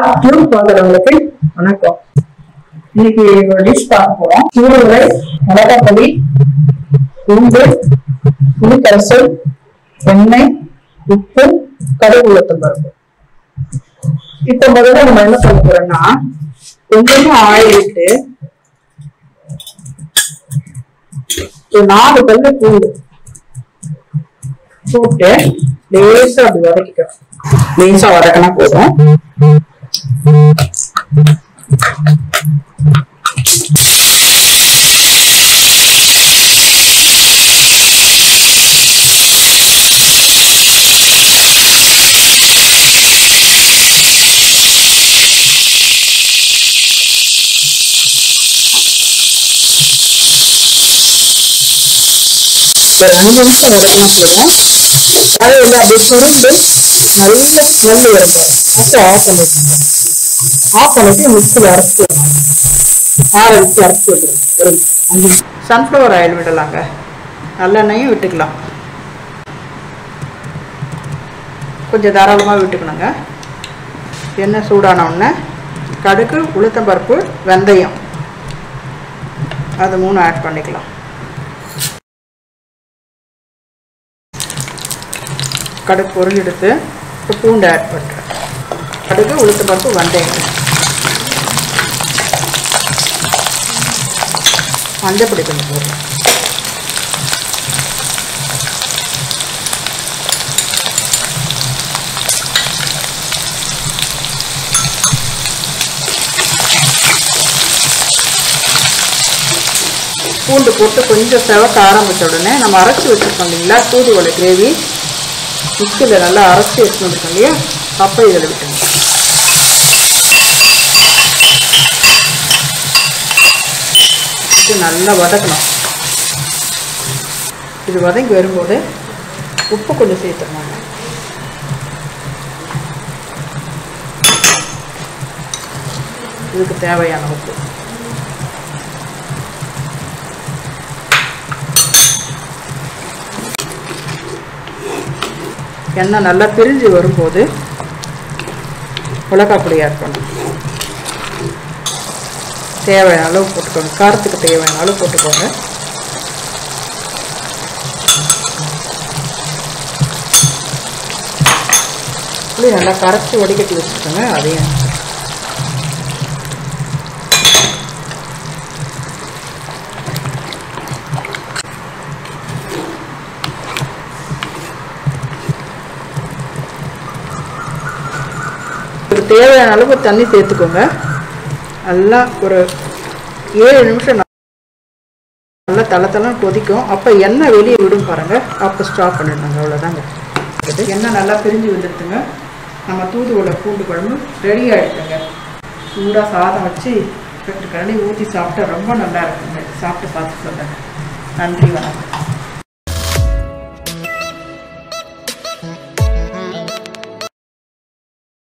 tube பார்க்குறவங்களுக்கு வணக்கம் இன்னைக்கு ஒரு டிஷ் பார்க்க போறோம் சூடுகளை மிளகாய் பொடி பூண்டு புளிக்கரசல் எண்ணெய் உப்பு கடுகு உளுத்தம் பருப்பு இப்ப முதல்ல நம்ம என்ன பண்ண போறோம்னா கொஞ்சமா ஆயில் விட்டு ஒரு நாலு பல்லு பூண்டு போட்டு லேசா அப்படி வதக்கிக்கணும் லேசா வதக்கினா போதும் ஒரு அஞ்சு நிமிஷம் வதக்கினா போதும் அது வந்து அப்படியே சுருண்டு நல்ல ஸ்மெல் வரும் அப்போ ஆஃப் பண்ணிக்கோங்க ஆஃப் பண்ணிட்டு மிக்சியில் அரைச்சிடலாம் ஆற வச்சு அரைச்சி விட்டுருங்க ஒரு அஞ்சு சன்ஃப்ளவர் ஆயில் விடலாங்க நல்லெண்ணெயும் விட்டுக்கலாம் கொஞ்சம் தாராளமாக விட்டுக்கணுங்க எண்ணெய் சூடான உடனே கடுகு உளுத்தம்பருப்பு வெந்தயம் அது மூணு ஆட் பண்ணிக்கலாம் கடுகு பொருள் எடுத்து இப்போ பூண்டு ஆட் பண்ணுறேன் கடுகு உளுத்தம் பருப்பு வெந்தயம் மஞ்சப்பொடி கொஞ்சம் போடுறேன் பூண்டு போட்டு கொஞ்சம் செவக்க ஆரம்பித்த உடனே நம்ம அரைச்சி வச்சுருக்கோம் இல்லைங்களா தூதுவளை கிரேவி மிக்சியில் நல்லா அரைச்சி எடுத்துன்னு வந்துருக்கோம் இல்லையா அப்போ இதில் விட்டுங்க இது நல்லா வதக்கணும் இது வதங்கி வரும்போது உப்பு கொஞ்சம் சேர்த்துருவாங்க இதுக்கு தேவையான உப்பு எண்ணெய் நல்லா பிரிஞ்சு வரும்போது மிளகாய் பொடி ஆட் பண்ணணும் தேவையான அளவு போட்டுக்கோங்க காரத்துக்கு தேவையான அளவு போட்டுக்கோங்க புளி நல்லா கரைச்சி வடிகட்டி வச்சுக்கோங்க அதையும் இதுக்கு தேவையான அளவு தண்ணி சேர்த்துக்கோங்க நல்லா ஒரு ஏழு நிமிஷம் நல்லா தலை தலை கொதிக்கும் அப்போ எண்ணெய் வெளியே விடும் பாருங்க அப்போ ஸ்டாப் பண்ணிடுங்க அவ்வளோதாங்க எண்ணெய் நல்லா பிரிஞ்சு வந்துடுதுங்க நம்ம தூதுவளை பூண்டு குழம்பு ரெடி ஆகிடுதுங்க சூடாக சாதம் வச்சு ரெண்டு கரண்டி ஊற்றி சாப்பிட்டா ரொம்ப நல்லா இருக்குங்க சாப்பிட்டு பார்த்து சொல்லுங்கள் நன்றி வணக்கம்